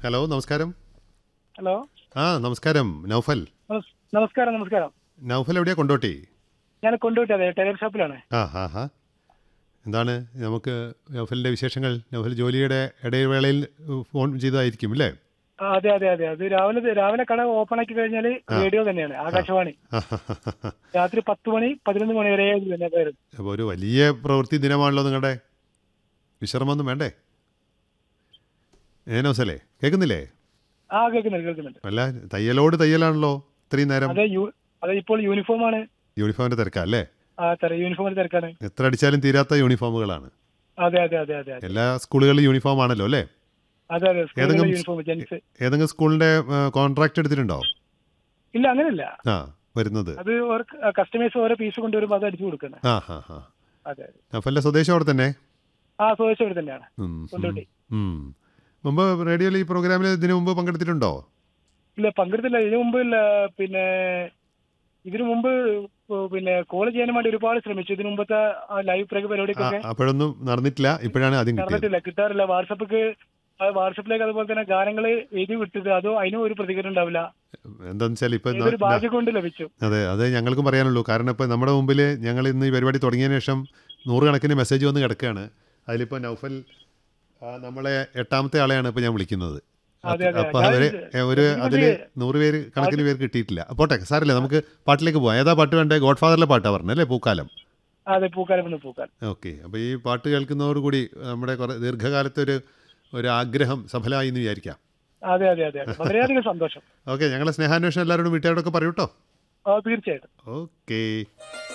Hello നമസ്കാരം hello ആ നമസ്കാരം നൗഫൽ നമസ്- നമസ്കാരം നമസ്കാരം നൗഫൽ എവിടെയാ കൊണ്ടോട്ടി ഞാൻ കൊണ്ടുപോയിട്ട് അതെ ടൈലർ ഷോപ്പിലാണ് ആ ഹാ ഹാ എന്താണ് നമുക്ക് നൗഫലിൻ്റെ വിശേഷങ്ങൾ നൗഫൽ ജോലിയുടെ ഇടവേളയിൽ ഫോൺ ചെയ്തതായിരിക്കും അല്ലേ ആ, അതെ അതെ അതെ അത് രാവിലെ രാവിലെ കട ഓപ്പൺ ആക്കി കഴിഞ്ഞാൽ റേഡിയോ തന്നെയാണ് ആകാശവാണി രാത്രി പത്ത് മണി പതിനൊന്ന് മണി വരെ ഇത് തന്നെ പേര് അപ്പോൾ ഒരു വലിയ പ്രവൃത്തി ദിനമാണല്ലോ നിങ്ങളുടെ വിശ്രമമൊന്നും വേണ്ടേ ഏ നൗസലേ കേൾക്കുന്നില്ലേ ആ കേൾക്കുന്നുണ്ട് കേൾക്കുന്നുണ്ട് അല്ല തയ്യലോട് തയ്യലാണല്ലോ ഇത്രയും നേരം അതെ യു അതെ ഇപ്പോൾ യൂണിഫോം ആണ് യൂണിഫോമിൻ്റെ തിരക്കാ അല്ലേ ആ തെര യൂണിഫോമിന്റെ തിരക്കാണ് എത്ര അടിച്ചാലും തീരാത്ത യൂണിഫോമുകളാണ് അതെ അതെ അതെ അതെ അതെ എല്ലാ സ്കൂളുകളിലും യൂണിഫോം ആണല്ലോ അല്ലേ അതെ അതെ സ്കൂളിലെ ഏതെങ്കിലും യൂണിഫോം ജെൻസ് ഏതെങ്കിലും സ്കൂളിൻ്റെ കോൺട്രാക്ട് എടുത്തിട്ടുണ്ടോ ഇല്ല അങ്ങനെയല്ല ആ വരുന്നത് അത് കസ്റ്റമേഴ്സ് ഓരോ പീസ് കൊണ്ടുവരുമ്പോൾ അത് അടിച്ചു കൊടുക്കണം ആ ഹാ ഹാ അതെ അതെ നഫലിൻ്റെ സ്വദേശം അവിടെ തന്നെ ആ സ്വദേശം ഇവിടെ തന്നെയാണ് ഉം, കൊണ്ടോട്ടി. ഉം. മുമ്പ് റേഡിയോയിൽ ഈ പ്രോഗ്രാമിൽ ഇതിനു മുമ്പ് പങ്കെടുത്തിട്ടുണ്ടോ ഇല്ല പങ്കെടുത്തില്ല ഇതിനു മുമ്പ് ഇല്ല പിന്നെ ഇതിനു മുമ്പ് പിന്നെ കോൾ ചെയ്യാൻ വേണ്ടി ഒരുപാട് ശ്രമിച്ചു ഇതിനു മുമ്പത്തെ ലൈവ് ആ, പരിപാടിക്കൊക്കെ അപ്പോഴൊന്നും നടന്നിട്ടില്ല ഇപ്പോഴാണ് ആദ്യം കിട്ടിയത് നടന്നിട്ടില്ല കിട്ടാറില്ല വാട്സപ്പിക്ക് വാട്സപ്പിലേക്ക് അതുപോലെ തന്നെ ഗാനങ്ങൾ എഴുതി വിട്ടത് അതോ അതിനും ഒരു പ്രതികരണം ഉണ്ടാവില്ല എന്താണെന്ന് വെച്ചാൽ ഇപ്പം ഇതൊരു ഭാഗ്യം കൊണ്ട് ലഭിച്ചു അതെ അതെ ഞങ്ങൾക്കും പറയാനുള്ളൂ കാരണം ഇപ്പോൾ നമ്മുടെ മുമ്പിൽ ഞങ്ങൾ ഇന്ന് ഈ പരിപാടി തുടങ്ങിയതിന് ശേഷം നൂറുകണക്കിന് മെസ്സേജ് വന്ന് കിടക്കുകയാണ് അതിലിപ്പോൾ നൗഫൽ ആ, നമ്മളെ എട്ടാമത്തെ ആളെയാണ് ഇപ്പോൾ ഞാൻ വിളിക്കുന്നത് അതെ, അതെ. അപ്പോൾ ഞാൻ അവര് ഇത് ഒരു ഇതിന് അതിൽ നൂറ് പേര് കണക്കിന് പേര് കിട്ടിയിട്ടില്ല പോട്ടെ സാറില്ല നമുക്ക് പാട്ടിലേക്ക് പോവാം ഏതാ പാട്ട് വേണ്ടേ ഗോഡ് ഫാദറിലെ പാട്ടാണ് പറഞ്ഞത് അല്ലേ പൂക്കാലം അതെ പൂക്കാലം വന്ന് പൂക്കാലം ഓക്കെ അപ്പോൾ ഈ പാട്ട് കേൾക്കുന്നതോടുകൂടി നമ്മുടെ കുറേ ദീർഘകാലത്തെ ഒരു ഒരു ആഗ്രഹം സഫലമായി എന്ന് വിചാരിക്കാം അതെ അതെ അതെ അതെ. വളരെയധികം സന്തോഷം ഓക്കെ ഞങ്ങളെ സ്നേഹാന്വേഷണം എല്ലാവരോടും വീട്ടുകാരോടൊക്കെ പറയൂട്ടോ ആ, തീർച്ചയായിട്ടും ഓക്കെ